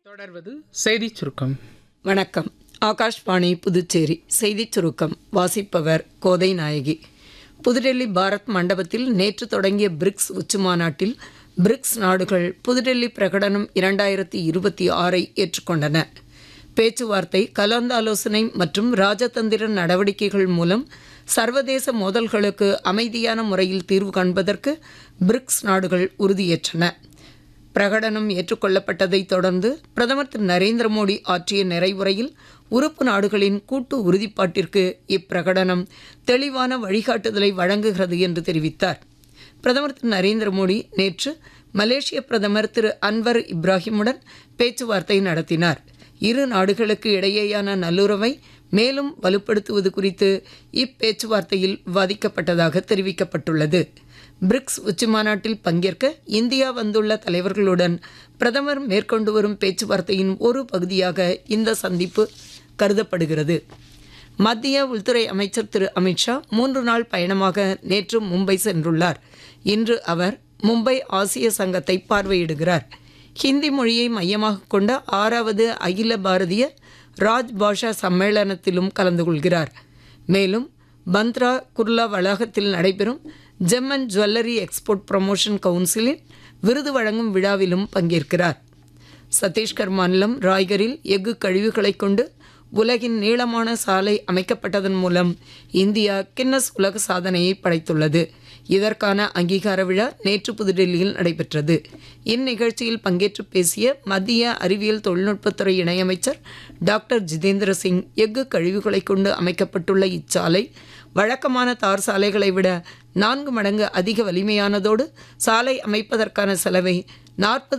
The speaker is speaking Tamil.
தொடர்வது செய்திச் சுருக்கம் வணக்கம் ஆகாஷ்வாணி புதுச்சேரி செய்திச் சுருக்கம் வாசிப்பவர் கோதை நாயகி புதுடெல்லி பாரத் மண்டபத்தில் நேற்று தொடங்கிய பிரிக்ஸ் உச்சிமாநாட்டில் பிரிக்ஸ் நாடுகள் புதுடெல்லி பிரகடனம் இரண்டாயிரத்தி இருபத்தி ஆறை ஏற்றுக்கொண்டன பேச்சுவார்த்தை கலந்தாலோசனை மற்றும் ராஜதந்திர நடவடிக்கைகள் மூலம் சர்வதேச மோதல்களுக்கு அமைதியான முறையில் தீர்வு காண்பதற்கு பிரிக்ஸ் நாடுகள் உறுதியேற்றன பிரகடனம் ஏற்றுக்கொள்ளப்பட்டதைத் தொடர்ந்து பிரதமர் திரு நரேந்திர மோடி ஆற்றிய நிறைவுரையில் உறுப்பு நாடுகளின் கூட்டு உறுதிப்பாட்டிற்கு இப்பிரகடனம் தெளிவான வழிகாட்டுதலை வழங்குகிறது என்று தெரிவித்தார் பிரதமர் திரு நரேந்திர மோடி நேற்று மலேசிய பிரதமர் திரு அன்வர் இப்ராஹிமுடன் பேச்சுவார்த்தை நடத்தினார் இரு நாடுகளுக்கு இடையேயான நல்லுறவை மேலும் வலுப்படுத்துவது குறித்து இப்பேச்சுவார்த்தையில் விவாதிக்கப்பட்டதாக தெரிவிக்கப்பட்டுள்ளது பிரிக்ஸ் உச்சிமாநாட்டில் பங்கேற்க இந்தியா வந்துள்ள தலைவர்களுடன் பிரதமர் மேற்கொண்டு வரும் பேச்சுவார்த்தையின் ஒரு பகுதியாக இந்த சந்திப்பு கருதப்படுகிறது மத்திய உள்துறை அமைச்சர் திரு அமித்ஷா மூன்று நாள் பயணமாக நேற்று மும்பை சென்றுள்ளார் இன்று அவர் மும்பை ஆசிய சங்கத்தை பார்வையிடுகிறார் ஹிந்தி மொழியை மையமாக கொண்ட ஆறாவது அகில பாரதிய ராஜ் பாஷா சம்மேளனத்திலும் கலந்து கொள்கிறார் மேலும் பந்த்ரா குர்லா வளாகத்தில் நடைபெறும் ஜெம்மன் ஜுவல்லரி எக்ஸ்போர்ட் ப்ரமோஷன் கவுன்சிலின் விருது வழங்கும் விழாவிலும் பங்கேற்கிறார் சத்தீஸ்கர் மாநிலம் ராய்கரில் எஃகு கழிவுகளைக் கொண்டு உலகின் நீளமான சாலை அமைக்கப்பட்டதன் மூலம் இந்தியா கின்னஸ் உலக சாதனையை படைத்துள்ளது இதற்கான அங்கீகார விழா நேற்று புதுடெல்லியில் நடைபெற்றது இந்நிகழ்ச்சியில் பங்கேற்று பேசிய மத்திய அறிவியல் தொழில்நுட்பத்துறை இணையமைச்சர் டாக்டர் ஜிதேந்திர சிங் எஃகு கழிவுகளைக் கொண்டு அமைக்கப்பட்டுள்ள இச்சாலை வழக்கமான தார் சாலைகளை விட நான்கு மடங்கு அதிக வலிமையானதோடு சாலை அமைப்பதற்கான செலவை நாற்பது